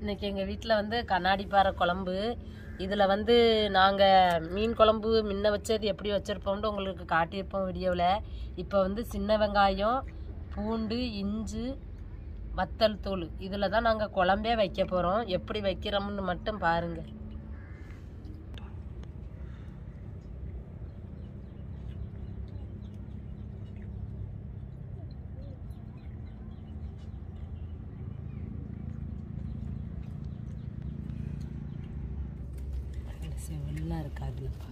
இன்னைக்கு எங்கள் வீட்டில் வந்து கண்ணாடி பாறை குழம்பு இதில் வந்து நாங்கள் மீன் குழம்பு முன்ன வச்சது எப்படி வச்சுருப்போம்னு உங்களுக்கு காட்டியிருப்போம் வீடியோவில் இப்போ வந்து சின்ன வெங்காயம் பூண்டு இஞ்சி வத்தல் தூள் இதில் தான் நாங்கள் குழம்பே வைக்க போகிறோம் எப்படி வைக்கிறோம்னு மட்டும் பாருங்கள் செவல்லாம் இருக்காதுலப்பா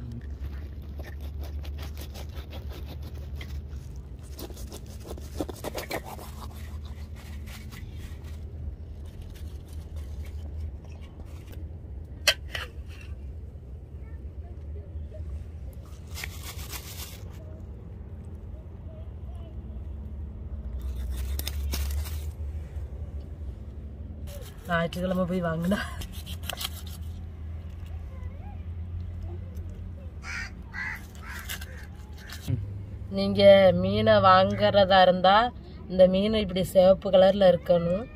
ஞாயிற்றுக்கிழமை போய் வாங்கினா நீங்க மீனை வாங்குறதா இருந்தா இந்த மீன் இப்படி சிவப்பு கலர்ல இருக்கணும்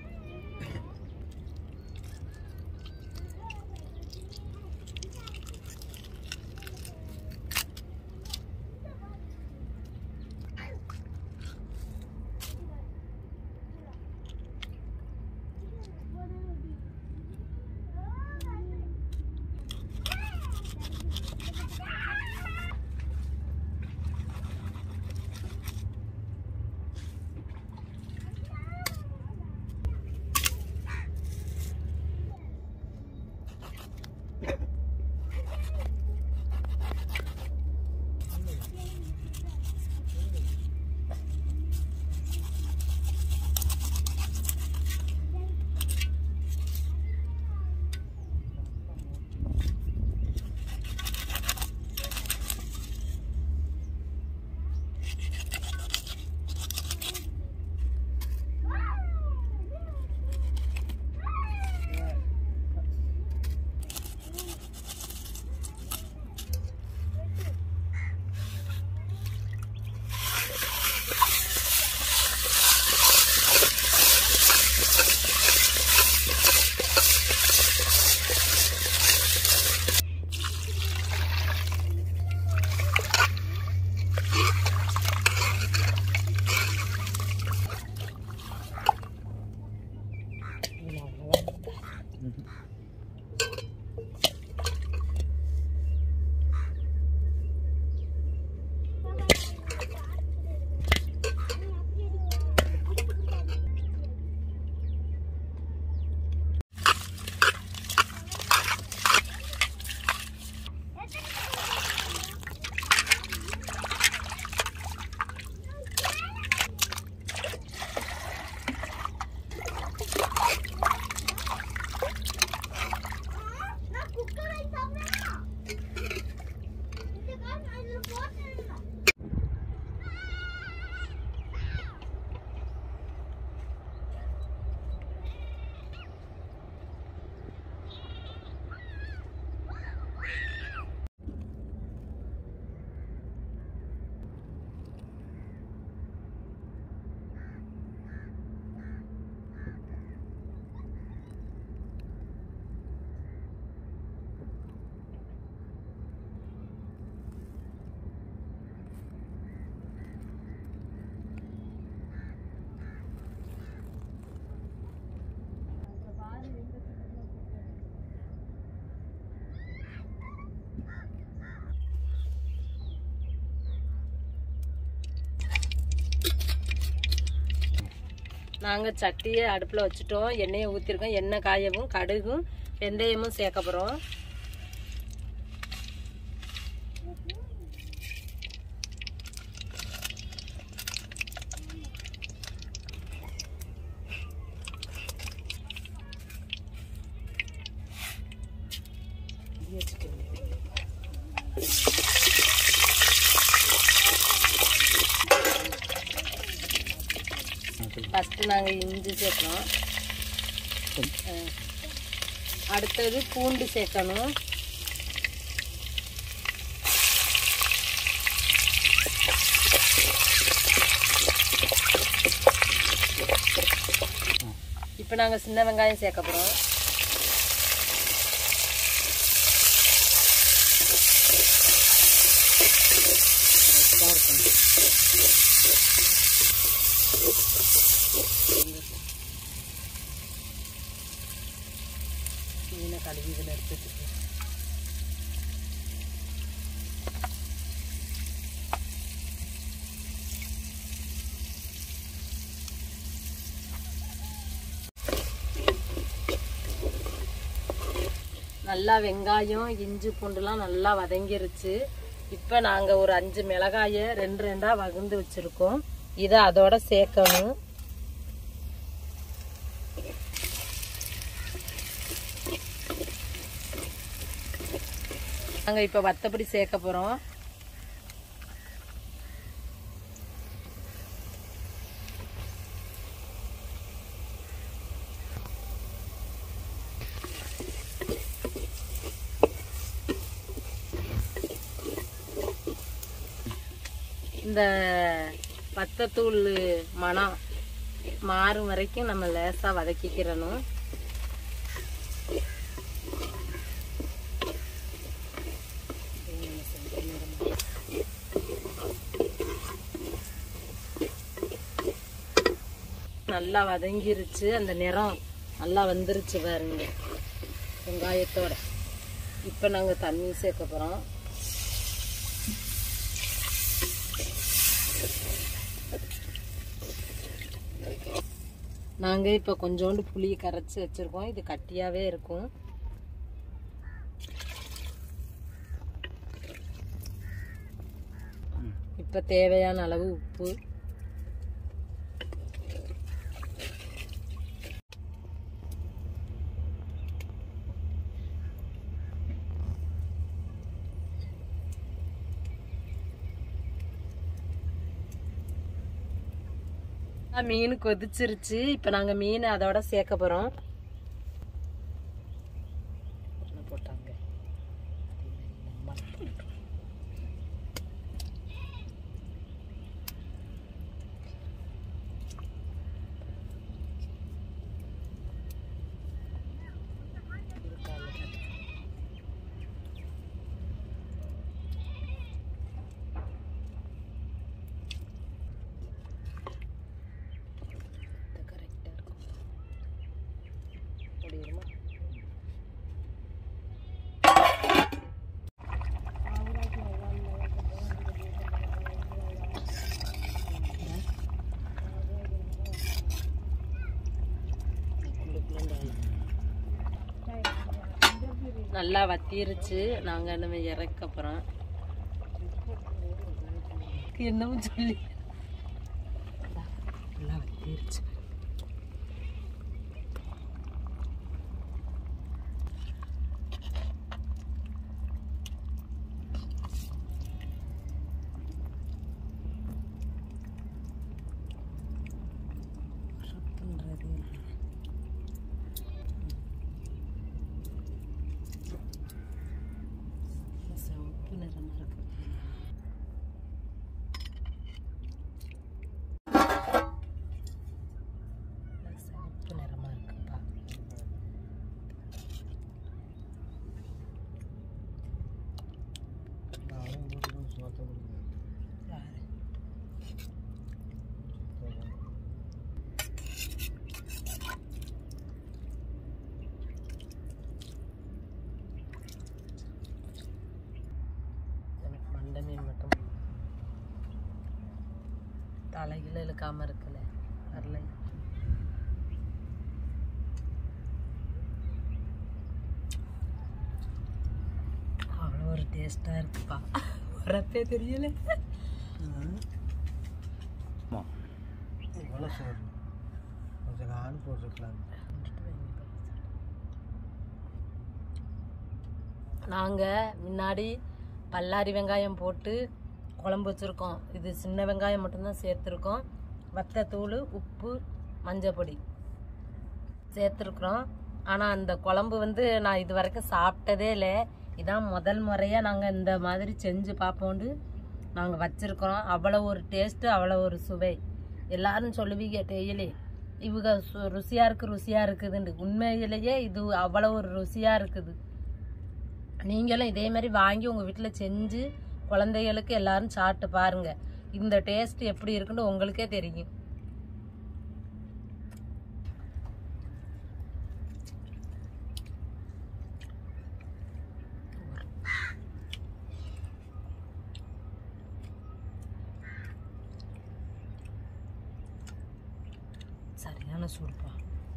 நாங்கள் சட்டியை அடுப்பில் வச்சுட்டோம் எண்ணெயை ஊற்றிருக்கோம் எண்ணெய் காயவும் கடுகும் வெந்தயமும் சேர்க்க போகிறோம் ஃபஸ்ட்டு நாங்கள் இஞ்சி சேர்க்கணும் அஹ், அடுத்தது பூண்டு சேர்க்கணும் இப்போ நாங்கள் சின்ன வெங்காயம் சேர்க்க போகிறோம் டேஸ்ட்டாக இருக்கும் மீனை கழுவி இதில் எடுத்துட்டு நல்லா வெங்காயம் இஞ்சி பூண்டுலாம் நல்லா வதங்கிருச்சு இப்போ நாங்கள் ஒரு அஞ்சு மிளகாயை ரெண்டு ரெண்டாக வகுந்து வச்சுருக்கோம் இதை அதோட சேர்க்கணும் நாங்கள் இப்போ வத்தப்படி சேர்க்க போகிறோம் இந்த பத்தத்தூள் மணம் மாறும் வரைக்கும் நம்ம லேசாக வதக்கிக்கிறணும் நல்லா வதங்கிருச்சு அந்த நிறம் நல்லா வந்துருச்சு பாருங்க வெங்காயத்தோட இப்போ நாங்கள் தண்ணி சேர்க்க போகிறோம் நாங்கள் இப்போ கொஞ்சோண்டு புளியை கரைச்சி வச்சுருக்கோம் இது கட்டியாகவே இருக்கும் இப்போ தேவையான அளவு உப்பு ஆ, மீன் கொதிச்சிருச்சு இப்போ நாங்கள் மீன் அதோட சேர்க்க போகிறோம் போட்டாங்க கரெக்டாக இருக்கும் முடியுமா நல்லா வத்திருச்சு நாங்கள் நம்ம இறக்க போகிறோம் என்னமோ சொல்லி நல்லா வத்திருச்சு பண்றது சிவப்பு நிறமா இருக்கு சிவப்பு நிறமா இருக்குப்பா யாரு? எனக்கு மண்டை மீன் மட்டும் தலைகில இழுக்காம இருக்குல்ல வரல அவ்வளோ ஒரு டேஸ்டாக இருக்குப்பா வரப்பே தெரியல இவ்வளோ சோறு கொஞ்சம் ஆள் போட்டுருக்கலாம் நாங்கள் முன்னாடி பல்லாரி வெங்காயம் போட்டு குழம்பு வச்சுருக்கோம் இது சின்ன வெங்காயம் மட்டும்தான் சேர்த்துருக்கோம் வத்தத்தூள் உப்பு மஞ்சள் பொடி சேர்த்துருக்குறோம் ஆனால் அந்த குழம்பு வந்து நான் இது வரைக்கும் சாப்பிட்டதே இல்லை இதான் முதல் முறையாக நாங்கள் இந்த மாதிரி செஞ்சு பார்ப்போண்டு நாங்கள் வச்சுருக்குறோம் அவ்வளோ ஒரு டேஸ்ட்டு அவ்வளோ ஒரு சுவை எல்லாரும் சொல்லுவீங்க டெய்லி இவங்க சு ருசியாக இருக்குது ருசியாக இருக்குதுன்னு உண்மையிலேயே இது அவ்வளோ ஒரு ருசியாக இருக்குது நீங்களும் இதே மாதிரி வாங்கி உங்கள் வீட்டில் செஞ்சு குழந்தைகளுக்கு எல்லாரும் சாப்பிட்டு பாருங்க இந்த டேஸ்ட் எப்படி இருக்குன்னு உங்களுக்கே தெரியும் சரியான சூடுப்பா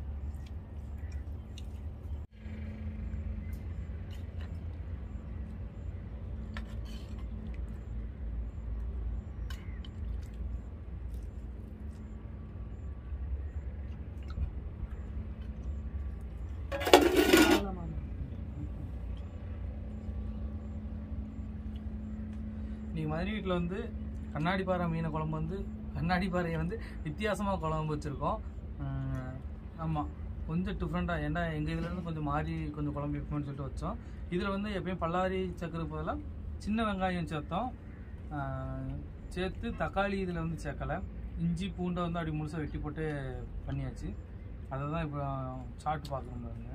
இன்னைக்கு மதுரை வீட்டில் வந்து கண்ணாடி பாறை மீனை குழம்பு வந்து கண்ணாடி பாறையை வந்து வித்தியாசமாக குழம்பு வச்சுருக்கோம் ஆமாம் கொஞ்சம் டிஃப்ரெண்ட்டாக ஏன்டா எங்கள் இதுலேருந்து கொஞ்சம் மாறி கொஞ்சம் குழம்பு வைப்போம்னு சொல்லிட்டு வச்சோம் இதில் வந்து எப்பயும் பல்லாரி சக்கரை பதிலாக சின்ன வெங்காயம் சேர்த்தோம் ஆஹ் சேர்த்து தக்காளி இதில் வந்து சேர்க்கலை இஞ்சி பூண்டை வந்து அப்படி முழுசாக வெட்டி போட்டு பண்ணியாச்சு அதை தான் இப்போ சாப்பிட்டு பார்க்குறோம் பாருங்க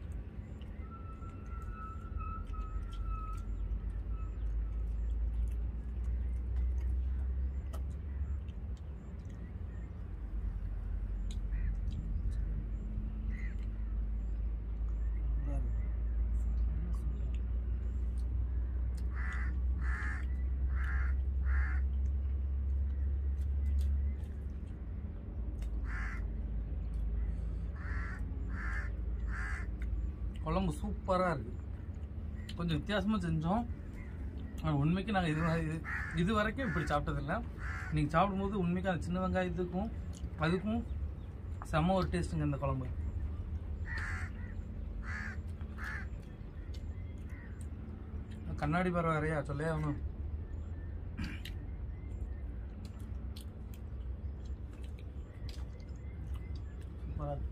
குழம்பு சூப்பராக இருக்குது கொஞ்சம் வித்தியாசமாக செஞ்சோம் ஆனால் உண்மைக்கு நாங்கள் இது இது இது வரைக்கும் இப்படி சாப்பிட்டதில்ல நீங்கள் சாப்பிடும்போது உண்மைக்கு அந்த சின்ன வெங்காயத்துக்கும் அதுக்கும் செம்ம ஒரு டேஸ்ட்டுங்க இந்த குழம்பு கண்ணாடி பறவை வேறையா சொல்லே ஆகணும் சூப்பராக இருக்கு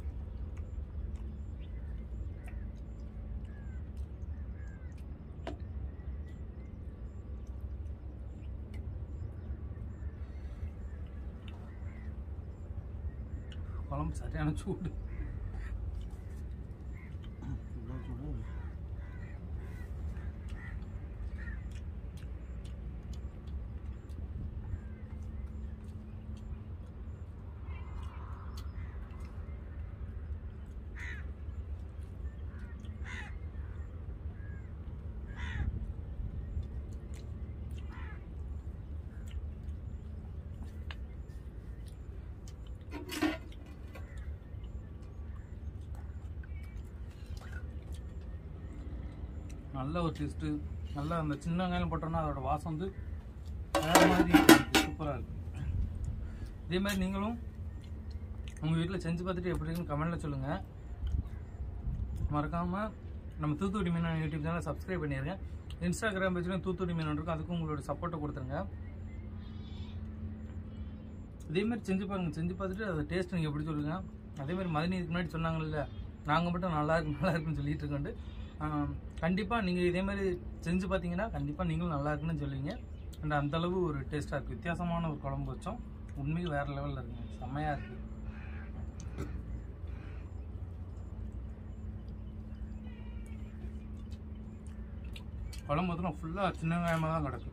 குழம்பு சரியான சூடு நல்ல ஒரு டேஸ்ட்டு நல்லா அந்த சின்ன வெங்காயம் போட்டோம்னா அதோட வாசம் வந்து வேறு மாதிரி சூப்பராக இருக்கும் இதே மாதிரி நீங்களும் உங்கள் வீட்டில் செஞ்சு பார்த்துட்டு எப்படி இருக்குன்னு கமெண்ட்டில் சொல்லுங்கள் மறக்காமல் நம்ம தூத்துக்குடி மீன் யூடியூப் சேனலை சப்ஸ்கிரைப் பண்ணிடுங்க இன்ஸ்டாகிராம் பேஜ்லையும் தூத்துக்குடி மீன் இருக்கும் அதுக்கும் உங்களோட சப்போர்ட்டை கொடுத்துருங்க இதே மாதிரி செஞ்சு பாருங்க செஞ்சு பார்த்துட்டு அதை டேஸ்ட் நீங்கள் எப்படி சொல்லுங்க அதே மாதிரி மதினி இதுக்கு முன்னாடி சொன்னாங்கல்ல நாங்கள் மட்டும் நல்லா இருக்கு நல்லா இருக்குன்னு சொல்லிட்டு இருக்கோண்டு கண்டிப்பாக நீங்கள் இதே மாதிரி செஞ்சு பார்த்தீங்கன்னா கண்டிப்பாக நீங்களும் நல்லா இருக்குன்னு சொல்லுவீங்க அண்ட் அந்த அளவு ஒரு டேஸ்ட்டாக இருக்குது வித்தியாசமான ஒரு குழம்பு வச்சோம் உண்மைக்கு வேறு லெவலில் இருக்குங்க செம்மையாக இருக்குது குழம்பு வந்து ஃபுல்லாக சின்ன வெங்காயமாக தான் கிடக்கு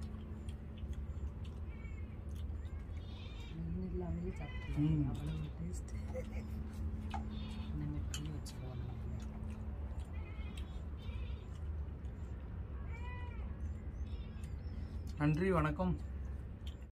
இல்லாமலே சாப்பிட்டு ம். அவ்வளவு டேஸ்ட் நம்ம பண்ணி வச்சுருவோம் நன்றி வணக்கம்